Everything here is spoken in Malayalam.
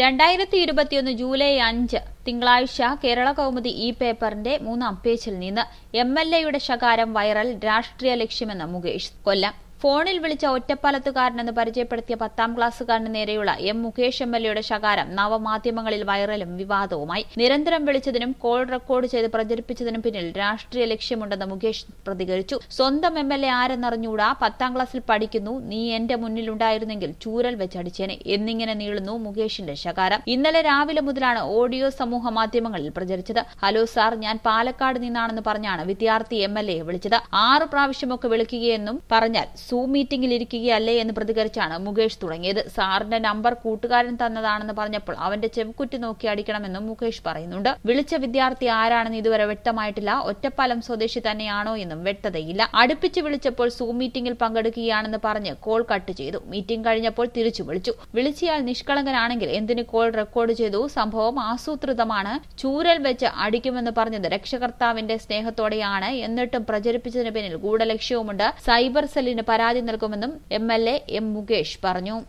രണ്ടായിരത്തി ഇരുപത്തിയൊന്ന് ജൂലൈ അഞ്ച് തിങ്കളാഴ്ച കേരള കൗമുദി ഇ പേപ്പറിന്റെ മൂന്നാം പേജിൽ നിന്ന് എം എൽ എയുടെ ശകാരം വൈറൽ രാഷ്ട്രീയ ലക്ഷ്യമെന്ന് മുകേഷ് കൊല്ലം ഫോണിൽ വിളിച്ച ഒറ്റപ്പാലത്തുകാരനെന്ന് പരിചയപ്പെടുത്തിയ പത്താം ക്ലാസ്സുകാരന് നേരെയുള്ള എം മുകേഷ് എം എൽ എയുടെ ശകാരം നവമാധ്യമങ്ങളിൽ വൈറലും വിവാദവുമായി നിരന്തരം വിളിച്ചതിനും കോൾ റെക്കോർഡ് ചെയ്ത് പ്രചരിപ്പിച്ചതിനും പിന്നിൽ രാഷ്ട്രീയ ലക്ഷ്യമുണ്ടെന്ന് മുകേഷ് പ്രതികരിച്ചു സ്വന്തം എം എൽ എ ആരെന്നറിഞ്ഞൂടാ പത്താം ക്ലാസ്സിൽ പഠിക്കുന്നു നീ എന്റെ മുന്നിലുണ്ടായിരുന്നെങ്കിൽ ചൂരൽ വെച്ചടിച്ചേനെ എന്നിങ്ങനെ നീളുന്നു മുകേഷിന്റെ ശകാരം ഇന്നലെ രാവിലെ മുതലാണ് ഓഡിയോ സമൂഹ മാധ്യമങ്ങളിൽ പ്രചരിച്ചത് ഹലോ സാർ ഞാൻ പാലക്കാട് നിന്നാണെന്ന് പറഞ്ഞാണ് വിദ്യാർത്ഥി എം എൽ എയെ വിളിച്ചത് ആറ് പ്രാവശ്യമൊക്കെ വിളിക്കുകയെന്നും പറഞ്ഞാൽ സൂം മീറ്റിംഗിൽ ഇരിക്കുകയല്ലേ എന്ന് പ്രതികരിച്ചാണ് മുകേഷ് തുടങ്ങിയത് സാറിന്റെ നമ്പർ കൂട്ടുകാരൻ തന്നതാണെന്ന് പറഞ്ഞപ്പോൾ അവന്റെ ചെവിക്കുറ്റി നോക്കി അടിക്കണമെന്നും മുകേഷ് പറയുന്നുണ്ട് വിളിച്ച വിദ്യാർത്ഥി ആരാണെന്ന് ഇതുവരെ വ്യക്തമായിട്ടില്ല ഒറ്റപ്പാലം സ്വദേശി തന്നെയാണോ എന്നും വ്യക്തതയില്ല അടുപ്പിച്ച് വിളിച്ചപ്പോൾ സൂം മീറ്റിംഗിൽ പങ്കെടുക്കുകയാണെന്ന് പറഞ്ഞ് കോൾ കട്ട് ചെയ്തു മീറ്റിംഗ് കഴിഞ്ഞപ്പോൾ തിരിച്ചു വിളിച്ചു വിളിച്ചയാൾ നിഷ്കളങ്കനാണെങ്കിൽ എന്തിന് കോൾ റെക്കോർഡ് ചെയ്തു സംഭവം ആസൂത്രിതമാണ് ചൂരൽ വെച്ച് അടിക്കുമെന്ന് പറഞ്ഞത് രക്ഷകർത്താവിന്റെ സ്നേഹത്തോടെയാണ് എന്നിട്ടും പ്രചരിപ്പിച്ചതിന് പിന്നിൽ ഗൂഢലക്ഷ്യവുമുണ്ട് സൈബർ സെല്ലിന് പരാതി നൽകുമെന്നും M L A M Mukesh പറഞ്ഞു